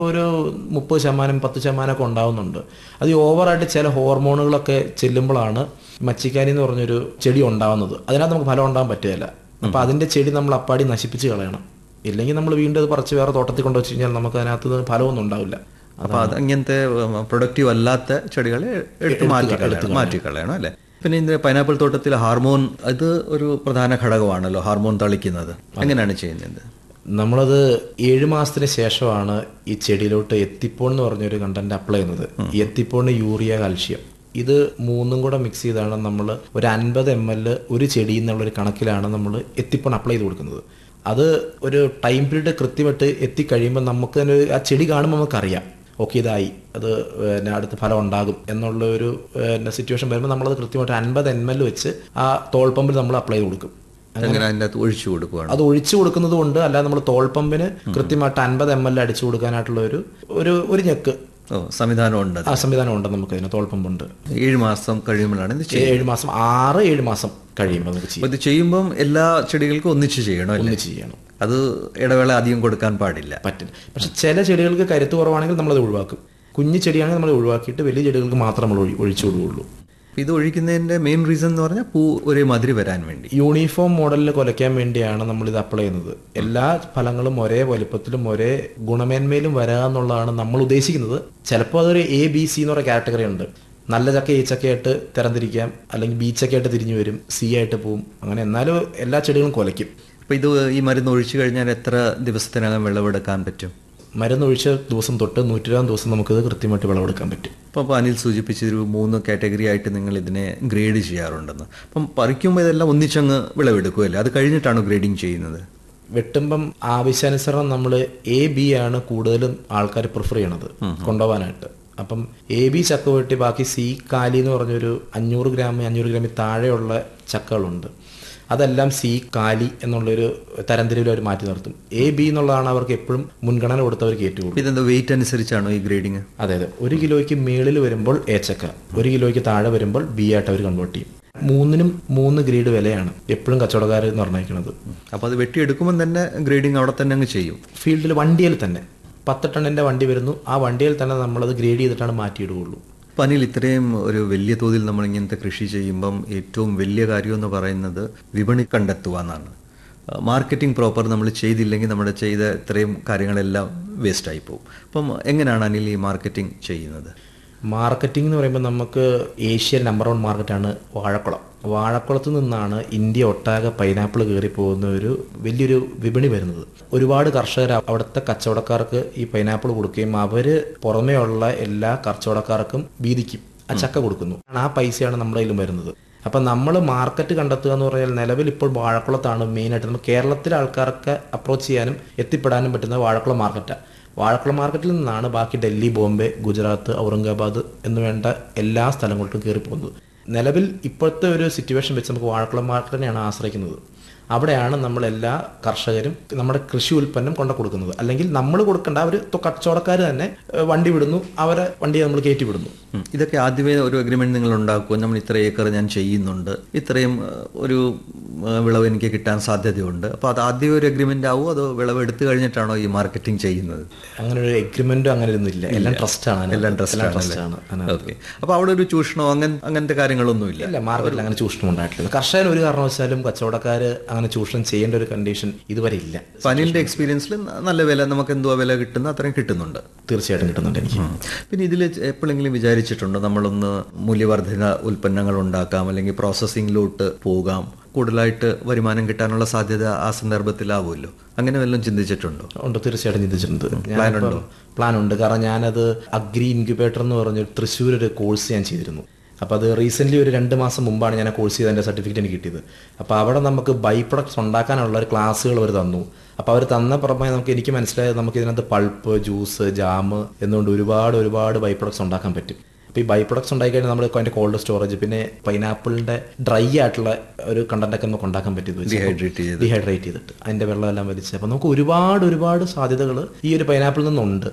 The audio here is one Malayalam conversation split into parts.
ഒരു മുപ്പത് ശതമാനം പത്ത് ശതമാനമൊക്കെ ഉണ്ടാവുന്നുണ്ട് അത് ഈ ഓവറായിട്ട് ചില ഹോർമോണുകളൊക്കെ ചെല്ലുമ്പോഴാണ് മച്ചിക്കാരി എന്ന് പറഞ്ഞൊരു ചെടി ഉണ്ടാവുന്നത് അതിനകത്ത് നമുക്ക് ഫലം ഉണ്ടാകാൻ പറ്റുകയില്ല അപ്പോൾ അതിൻ്റെ ചെടി നമ്മൾ അപ്പാടി നശിപ്പിച്ച് കളയണം ഇല്ലെങ്കിൽ നമ്മൾ വീണ്ടും അത് പറിച്ച് വേറെ തോട്ടത്തിൽ കൊണ്ടു വെച്ച് കഴിഞ്ഞാൽ നമുക്ക് അതിനകത്ത് നിന്ന് ഫലമൊന്നും ഉണ്ടാവില്ല അപ്പൊ അത് അങ്ങനത്തെ പ്രൊഡക്റ്റീവ് അല്ലാത്ത ചെടികളെ എടുത്ത് മാറ്റി കളയണം മാറ്റി കളയണം അല്ലേ പിന്നെ ഇതിന്റെ പൈനാപ്പിൾ തോട്ടത്തിൽ ഹാർമോൺ അത് ഒരു പ്രധാന ഘടകമാണല്ലോ ഹാർമോൺ തളിക്കുന്നത് എങ്ങനെയാണ് ചെയ്യുന്നത് നമ്മളത് ഏഴ് മാസത്തിന് ശേഷമാണ് ഈ ചെടിയിലോട്ട് എത്തിപ്പോൺ എന്ന് പറഞ്ഞൊരു കണ്ടന്റ് അപ്ലൈ ചെയ്യുന്നത് ഈ എത്തിപ്പോണിന് യൂറിയ കാൽഷ്യം ഇത് മൂന്നും കൂടെ മിക്സ് ചെയ്താണ് നമ്മൾ ഒരു അൻപത് എം എൽ ഒരു ചെടി എന്നുള്ളൊരു കണക്കിലാണ് നമ്മൾ എത്തിപ്പോൺ അപ്ലൈ ചെയ്ത് കൊടുക്കുന്നത് അത് ഒരു ടൈം പീരീഡ് കൃത്യമായിട്ട് എത്തിക്കഴിയുമ്പോൾ നമുക്ക് തന്നെ ഒരു- ആ ചെടി കാണുമ്പോൾ നമുക്കറിയാം ഓക്കെ ഇതായി അത് പിന്നെ അടുത്ത ഫലം ഉണ്ടാകും എന്നുള്ള ഒരു സിറ്റുവേഷൻ വരുമ്പോൾ നമ്മളത് കൃത്യമായിട്ട് അൻപത് എം എൽ വെച്ച് ആ തോൾ പമ്പിൽ നമ്മൾ അപ്ലൈ ചെയ്ത് കൊടുക്കും അങ്ങനെ അതിൻ്റെ അകത്ത് ഒഴിച്ചു കൊടുക്കുകയാണ് അത് ഒഴിച്ചു കൊടുക്കുന്നത് കൊണ്ട് അല്ലാതെ നമ്മൾ തോൾ പമ്പിന് കൃത്യമായിട്ട് അൻപത് എം എൽ അടിച്ചു കൊടുക്കാനായിട്ടുള്ള ഒരു ഒരു ഒരു ഞെക്ക് ഓ സംവിധാനം ഉണ്ട് ആ സംവിധാനം ഉണ്ട് നമുക്ക് അതിന് തോൾ പമ്പുണ്ട് ഏഴ് മാസം കഴിയുമ്പോഴാണ് ഇത് ചെയ്യുന്നത് ഏഴ് മാസം ആറ് ഏഴ് മാസം കഴിയുമ്പോൾ നമുക്ക് ചെയ്യാം അപ്പൊ ഇത് ചെയ്യുമ്പം എല്ലാ ചെടികൾക്കും ഒന്നിച്ച് ചെയ്യണം അല്ലേ ഒന്ന് ചെയ്യണം അത് ഇടവേള അധികം കൊടുക്കാൻ പാടില്ല പറ്റില്ല പക്ഷെ ചില ചെടികൾക്ക് കരുത്ത് കുറവാണെങ്കിൽ നമ്മളത് ഒഴിവാക്കും കുഞ്ഞു ചെടിയാണെങ്കിൽ നമ്മൾ ഒഴിവാക്കിയിട്ട് വലിയ ചെടികൾക്ക് മാത്രം നമ്മൾ ഒഴി- ഒഴിച്ചു കൊടുക്കുകയുള്ളൂ ഇത് ഒഴിക്കുന്നതിന്റെ മെയിൻ റീസൺ എന്ന് പറഞ്ഞാൽ പൂ ഒരേ മാതിരി വരാൻ വേണ്ടി യൂണിഫോം മോഡലിൽ കൊലയ്ക്കാൻ വേണ്ടിയാണ് നമ്മൾ ഇത് അപ്ലൈ ചെയ്യുന്നത് എല്ലാ ഫലങ്ങളും ഒരേ വലുപ്പത്തിലും ഒരേ ഗുണമേന്മയിലും വരിക എന്നുള്ളതാണ് നമ്മൾ ഉദ്ദേശിക്കുന്നത് ചിലപ്പോൾ അതൊരു എ ബി സി എന്ന് പറയുന്ന കാറ്റഗറി ഉണ്ട് നല്ല ചക്ക എ ചക്കയായിട്ട് തരംതിരിക്കാം അല്ലെങ്കിൽ ബി ചക്കയായിട്ട് തിരിഞ്ഞു വരും സി ആയിട്ട് പോവും അങ്ങനെ എന്നാലും എല്ലാ ചെടികളും കൊലയ്ക്കും അപ്പൊ ഇത് ഈ മരുന്ന് ഒഴിച്ചു കഴിഞ്ഞാൽ എത്ര ദിവസത്തിനകം വിളവെടുക്കാൻ പറ്റും മരുന്നൊഴിച്ച ദിവസം തൊട്ട് നൂറ്റിരുപതാം ദിവസം നമുക്കിത് കൃത്യമായിട്ട് വിളവെടുക്കാൻ പറ്റും അപ്പം അപ്പോൾ അനിൽ സൂചിപ്പിച്ച ഒരു മൂന്ന് കാറ്റഗറി ആയിട്ട് നിങ്ങൾ ഇതിനെ ഗ്രേഡ് ചെയ്യാറുണ്ടെന്ന് അപ്പം പറിക്കുമ്പോൾ ഇതെല്ലാം ഒന്നിച്ചങ്ങ് വിളവെടുക്കുമല്ലേ അത് കഴിഞ്ഞിട്ടാണോ ഗ്രേഡിങ് ചെയ്യുന്നത് വെട്ടുമ്പം ആവശ്യാനുസരണം നമ്മൾ എ ബി ആണ് കൂടുതലും ആൾക്കാർ പ്രിഫർ ചെയ്യണത് കൊണ്ടുപോകാനായിട്ട് അപ്പം എ ബി ചക്ക വെട്ടി ബാക്കി സി കാലി എന്ന് പറഞ്ഞൊരു അഞ്ഞൂറ് ഗ്രാം അഞ്ഞൂറ് ഗ്രാമിൽ താഴെയുള്ള ചക്കകളുണ്ട് അതെല്ലാം സി കാലി എന്നുള്ളൊരു തരംതിരിവിൽ അവർ മാറ്റി നിർത്തും എ ബി എന്നുള്ളതാണ് അവർക്ക് എപ്പോഴും മുൻഗണന കൊടുത്തവർക്ക് ഏറ്റവും അപ്പം ഇതെന്താ വെയിറ്റ് അനുസരിച്ചാണോ ഈ ഗ്രേഡിങ് അതെ അതെ ഒരു കിലോയ്ക്ക് മേളിൽ വരുമ്പോൾ എ ചക്ക ഒരു കിലോയ്ക്ക് താഴെ വരുമ്പോൾ ബി ആയിട്ട് അവർ കൺവേർട്ട് ചെയ്യും മൂന്നിനും മൂന്ന് ഗ്രേഡ് വിലയാണ് എപ്പോഴും കച്ചവടക്കാർ നിർണ്ണയിക്കുന്നത് അപ്പോൾ അത് വെട്ടിയെടുക്കുമ്പോൾ തന്നെ ഗ്രേഡിങ് അവിടെ തന്നെ അങ്ങ് ചെയ്യും ഫീൽഡിൽ വണ്ടിയിൽ തന്നെ പത്ത് ടണ്ണിന്റെ വണ്ടി വരുന്നു ആ വണ്ടിയിൽ തന്നെ നമ്മളത് ഗ്രേഡ് ചെയ്തിട്ടാണ് മാറ്റിയിടുകയുള്ളൂ അപ്പം അനിൽ ഇത്രയും ഒരു വലിയ തോതിൽ നമ്മൾ ഇങ്ങനത്തെ കൃഷി ചെയ്യുമ്പം ഏറ്റവും വലിയ കാര്യം എന്ന് പറയുന്നത് വിപണി കണ്ടെത്തുക എന്നാണ് മാർക്കറ്റിംഗ് പ്രോപ്പർ നമ്മൾ ചെയ്തില്ലെങ്കിൽ നമ്മുടെ ചെയ്ത ഇത്രയും കാര്യങ്ങളെല്ലാം വേസ്റ്റായി പോകും അപ്പം എങ്ങനെയാണ് അനിൽ ഈ മാർക്കറ്റിംഗ് ചെയ്യുന്നത് മാർക്കറ്റിംഗ് എന്ന് പറയുമ്പോൾ നമുക്ക് ഏഷ്യൻ നമ്പർ വൺ മാർക്കറ്റാണ് വാഴക്കുളം വാഴക്കുളത്ത് നിന്നാണ് ഇന്ത്യ ഒട്ടാകെ പൈനാപ്പിൾ കയറി പോകുന്ന ഒരു വലിയൊരു വിപണി വരുന്നത് ഒരുപാട് കർഷകർ അവിടുത്തെ കച്ചവടക്കാർക്ക് ഈ പൈനാപ്പിൾ കൊടുക്കുകയും അവര് പുറമേ ഉള്ള എല്ലാ കച്ചവടക്കാർക്കും വീതിക്കും ആ ചക്ക കൊടുക്കുന്നു ആ പൈസയാണ് നമ്മുടെ കയ്യിലും വരുന്നത് അപ്പൊ നമ്മൾ മാർക്കറ്റ് കണ്ടെത്തുക എന്ന് പറഞ്ഞാൽ നിലവിൽ ഇപ്പോൾ വാഴക്കുളത്താണ് മെയിനായിട്ട് നമ്മൾ കേരളത്തിലെ ആൾക്കാർക്ക് അപ്രോച്ച് ചെയ്യാനും എത്തിപ്പെടാനും പറ്റുന്ന വാഴക്കുളം മാർക്കറ്റാണ് വാഴക്കുളം മാർക്കറ്റിൽ നിന്നാണ് ബാക്കി ഡൽഹി ബോംബെ ഗുജറാത്ത് ഔറംഗാബാദ് എന്ന് വേണ്ട എല്ലാ സ്ഥലങ്ങളിലും കയറി പോകുന്നത് നിലവിൽ ഇപ്പോഴത്തെ ഒരു സിറ്റുവേഷൻ വെച്ച് നമുക്ക് വാഴക്കുളം മാർക്കറ്റിനെയാണ് ആശ്രയിക്കുന്നത് അവിടെയാണ് നമ്മൾ എല്ലാ കർഷകരും നമ്മുടെ കൃഷി ഉൽപ്പന്നം കൊണ്ട കൊടുക്കുന്നത് അല്ലെങ്കിൽ നമ്മൾ കൊടുക്കേണ്ട അവർ കച്ചവടക്കാർ തന്നെ ഏഹ്, വണ്ടി വിടുന്നു അവരെ വണ്ടിയെ നമ്മൾ കയറ്റി വിടുന്നു ഉം. ഇതൊക്കെ ആദ്യമേ ഒരു അഗ്രിമെന്റ് നിങ്ങൾ ഉണ്ടാക്കുക നമ്മൾ ഇത്ര ഏക്കർ ഞാൻ ചെയ്യുന്നുണ്ട് ഇത്രയും ആ, ഒരു ആ, വിളവ് എനിക്ക് കിട്ടാൻ സാധ്യതയുണ്ട് അപ്പോൾ അത് ആദ്യം ഒരു അഗ്രിമെന്റ് ആവുമോ അതോ വിളവ് എടുത്തു കഴിഞ്ഞിട്ടാണോ ഈ മാർക്കറ്റിംഗ് ചെയ്യുന്നത് അങ്ങനെ ഒരു എഗ്രിമെന്റും അങ്ങനെ ഒന്നും ഇല്ല എല്ലാം ട്രസ്റ്റാണ് എല്ലാം ട്രസ്റ്റ് ട്രസ്റ്റാണ് ഓക്കെ അപ്പോൾ അവിടെ ഒരു ചൂഷണോ അങ്ങനെ അങ്ങനത്തെ കാര്യങ്ങളൊന്നും ഇല്ല ഇല്ല മാർക്കറ്റിൽ അങ്ങനെ ചൂഷണം ഉണ്ടായിട്ടില്ല കർഷകർ ഒരു കാരണവശാലും കച്ചവടക്കാർ അങ്ങനെ ചൂഷണം ചെയ്യേണ്ട ഒരു കണ്ടീഷൻ ഇതുവരെ ഇല്ല അപ്പോൾ അനിലിന്റെ എക്സ്പീരിയൻസിൽ നല്ല വില നമുക്ക് എന്തുവാ വില കിട്ടുന്ന അത്രയും കിട്ടുന്നുണ്ട് തീർച്ചയായിട്ടും കിട്ടുന്നുണ്ട് എനിക്ക് ഉം. പിന്നെ ഇതിൽ എപ്പോഴെങ്കിലും വിചാരിച്ചിട്ടുണ്ടോ നമ്മളൊന്ന് മൂല്യവർദ്ധിത ഉൽപ്പന്നങ്ങൾ ഉണ്ടാക്കാം അല്ലെങ്കിൽ പ്രോസസ്സിങ്ങിലോട്ട് പോകാം കൂടുതലായിട്ട് വരുമാനം കിട്ടാനുള്ള സാധ്യത ആ സന്ദർഭത്തിലാവുമല്ലോ അങ്ങനെ വല്ലതും ചിന്തിച്ചിട്ടുണ്ടോ ഉണ്ട് തീർച്ചയായിട്ടും ചിന്തിച്ചിട്ടുണ്ട് ഞാനിപ്പം പ്ലാൻ ഉണ്ട് കാരണം ഞാനത് അഗ്രി ഇൻക്യുബേറ്റർ എന്ന് പറഞ്ഞ തൃശ്ശൂർ ഒരു കോഴ്സ് ഞാൻ ചെയ്തിരുന്നു അപ്പോൾ അത് റീസെൻ്റ്ലി ഒരു രണ്ട് മാസം മുമ്പാണ് ഞാൻ ആ കോഴ്സ് ചെയ്ത് എൻ്റെ സർട്ടിഫിക്കറ്റ് എനിക്ക് കിട്ടിയത് അപ്പോൾ അവിടെ നമുക്ക് ബൈ പ്രൊഡക്ട്സ് ഉണ്ടാക്കാനുള്ള ഒരു ക്ലാസ്സുകൾ അവർ തന്നു അപ്പോൾ അവർ തന്ന പുറമെ നമുക്ക് എനിക്ക് മനസ്സിലായത് നമുക്ക് ഇതിനകത്ത് പൾപ്പ് ജ്യൂസ് ജാം എന്നുകൊണ്ട് ഒരുപാട് ഒരുപാട് ബൈ പ്രൊഡക്ട്സ് ഉണ്ടാക്കാൻ പറ്റും അപ്പോൾ ഈ ബൈ പ്രൊഡക്ട്സ് ഉണ്ടായി കഴിഞ്ഞാൽ നമ്മൾ അതിൻ്റെ കോൾഡ് സ്റ്റോറേജ് പിന്നെ പൈനാപ്പിളിൻ്റെ ഡ്രൈ ആയിട്ടുള്ള ഒരു കണ്ടന്റ് ഒക്കെ നമുക്ക് ഉണ്ടാക്കാൻ പറ്റും Dehydrate ചെയ്ത്. ഡീഹൈഡ്രേറ്റ് ചെയ്തിട്ട് അതിന്റെ വെള്ളം എല്ലാം വലിച്ച് അപ്പോൾ നമുക്ക് ഒരുപാട് ഒരുപാട് സാധ്യതകൾ ഈ ഒരു പൈനാപ്പിളിൽ നിന്നുണ്ട്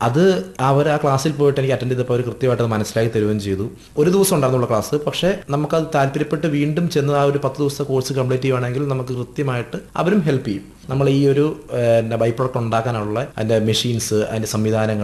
അത് അവർ ആ ക്ലാസ്സിൽ പോയിട്ട് എനിക്ക് അറ്റൻഡ് ചെയ്തപ്പോൾ അവർ കൃത്യമായിട്ട് അത് മനസ്സിലാക്കി തരുകയും ചെയ്തു ഒരു ദിവസം ഉണ്ടായിരുന്നുള്ള ക്ലാസ് പക്ഷേ നമുക്കത് താല്പര്യപ്പെട്ട് വീണ്ടും ചെന്ന് ആ ഒരു പത്ത് ദിവസത്തെ കോഴ്സ് കംപ്ലീറ്റ് ചെയ്യുവാണെങ്കിൽ നമുക്ക് കൃത്യമായിട്ട് അവരും ഹെൽപ്പ് ചെയ്യും നമ്മൾ ഈ ഒരു ബൈ പ്രോഡക്റ്റ് ഉണ്ടാക്കാനുള്ള അതിൻ്റെ മെഷീൻസ് അതിൻ്റെ സംവിധാനങ്ങൾ